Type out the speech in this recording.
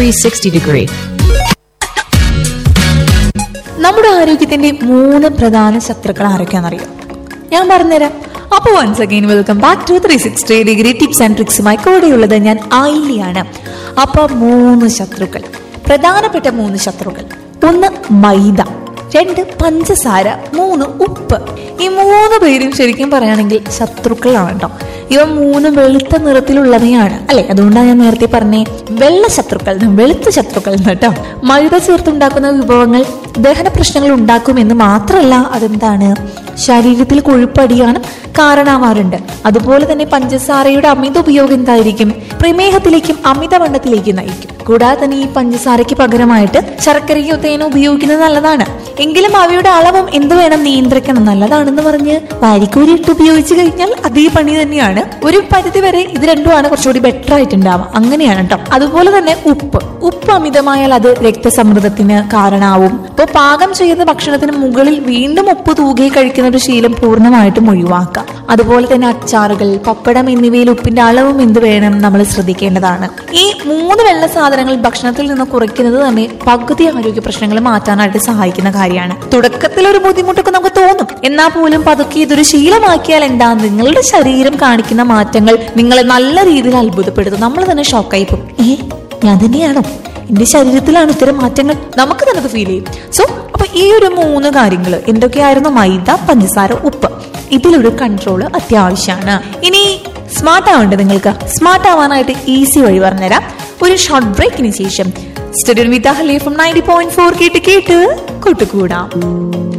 360 degree. നമ്മുടെ ആരോഗ്യത്തിന്റെ മൂന്ന് പ്രധാന ശത്രുക്കൾ ആരൊക്കെയാണെന്നറിയോ ഞാൻ പറഞ്ഞുതരാം അപ്പൊ once again welcome back to three sixty degree tips and ട്രിക്സുമായി കൂടെയുള്ളത് ഞാൻ ആയില്യാണ് അപ്പൊ മൂന്ന് ശത്രുക്കൾ പ്രധാനപ്പെട്ട മൂന്ന് ശത്രുക്കൾ ഒന്ന് മൈദ രണ്ട് പഞ്ചസാര മൂന്ന് ഉപ്പ് ഈ മൂന്ന് പേരും ശരിക്കും പറയുകയാണെങ്കിൽ ശത്രുക്കളാണ് കേട്ടോ ഇവ മൂന്ന് വെളുത്ത നിറത്തിലുള്ളവയാണ് അല്ലെ അതുകൊണ്ടാണ് ഞാൻ നേരത്തെ പറഞ്ഞേ വെള്ള ശത്രുക്കൾ എന്ന്, വെളുത്ത ശത്രുക്കൾ എന്ന് കേട്ടോ മൈദ ചേർത്തുണ്ടാക്കുന്ന വിഭവങ്ങൾ ദഹന പ്രശ്നങ്ങൾ ഉണ്ടാക്കുമെന്ന് മാത്രമല്ല അതെന്താണ് ശരീരത്തിൽ കൊഴുപ്പടിയാനും കാരണമാവാറുണ്ട് അതുപോലെ തന്നെ പഞ്ചസാരയുടെ അമിത ഉപയോഗം എന്തായിരിക്കും പ്രമേഹത്തിലേക്കും അമിതവണ്ണത്തിലേക്കും നയിക്കും കൂടാതെ തന്നെ ഈ പഞ്ചസാരയ്ക്ക് പകരമായിട്ട് ശർക്കരയോ തേനോ ഉപയോഗിക്കുന്നത് നല്ലതാണ് എങ്കിലും അവയുടെ അളവും എന്ത് വേണം നിയന്ത്രിക്കണം നല്ലതാണെന്ന് പറഞ്ഞ് വാരിക്കൂരി ഇട്ട് ഉപയോഗിച്ചു കഴിഞ്ഞാൽ അതേ പണി തന്നെയാണ് ഒരു പരിധി വരെ ഇത് രണ്ടുമാണ് കുറച്ചുകൂടി ബെറ്റർ ആയിട്ടുണ്ടാവുക അങ്ങനെയാണ് കേട്ടോ അതുപോലെ തന്നെ ഉപ്പ് ഉപ്പ് അമിതമായാൽ അത് രക്തസമ്മർദ്ദത്തിന് കാരണമാവും അപ്പോൾ പാകം ചെയ്യുന്ന ഭക്ഷണത്തിന് മുകളിൽ വീണ്ടും ഉപ്പ് തൂകി കഴിക്കുന്ന ഒരു ശീലം പൂർണ്ണമായിട്ടും ഒഴിവാക്കാം അതുപോലെ തന്നെ അച്ചാറുകൾ പപ്പടം എന്നിവയിൽ ഉപ്പിന്റെ അളവും എന്ത് വേണം നമ്മൾ ശ്രദ്ധിക്കേണ്ടതാണ് ഈ മൂന്ന് വെള്ള സാധനങ്ങൾ ഭക്ഷണത്തിൽ നിന്ന് കുറയ്ക്കുന്നത് തന്നെ പകുതി ആരോഗ്യ പ്രശ്നങ്ങൾ മാറ്റാനായിട്ട് സഹായിക്കുന്ന കാര്യമാണ് തുടക്കത്തിൽ ഒരു ബുദ്ധിമുട്ടൊക്കെ നമുക്ക് തോന്നും എന്നാൽ പോലും പതുക്കെ ഇതൊരു ശീലമാക്കിയാൽ എന്താ നിങ്ങളുടെ ശരീരം കാണിക്കുന്ന മാറ്റങ്ങൾ നിങ്ങളെ നല്ല രീതിയിൽ അത്ഭുതപ്പെടുത്തും നമ്മൾ തന്നെ ഷോക്കായി പോകും ഏ ഞാൻ തന്നെയാണോ എന്റെ ശരീരത്തിലാണ് ഇത്തരം മാറ്റങ്ങൾ നമുക്ക് തന്നെ ഫീൽ ചെയ്യും സോ അപ്പൊ ഈ ഒരു മൂന്ന് കാര്യങ്ങൾ എന്തൊക്കെയായിരുന്നു മൈദ പഞ്ചസാര ഉപ്പ് ഇതിലൊരു കൺട്രോൾ അത്യാവശ്യമാണ് ഇനി സ്മാർട്ട് ആവണ്ടേ നിങ്ങൾക്ക് സ്മാർട്ട് ആവാനായിട്ട് ഈസി വഴി പറഞ്ഞുതരാം ഒരു ഷോർട്ട് ബ്രേക്കിന് ശേഷം student with from ninety point four കേട്ട് കേട്ട് കൂട്ടുകൂടാം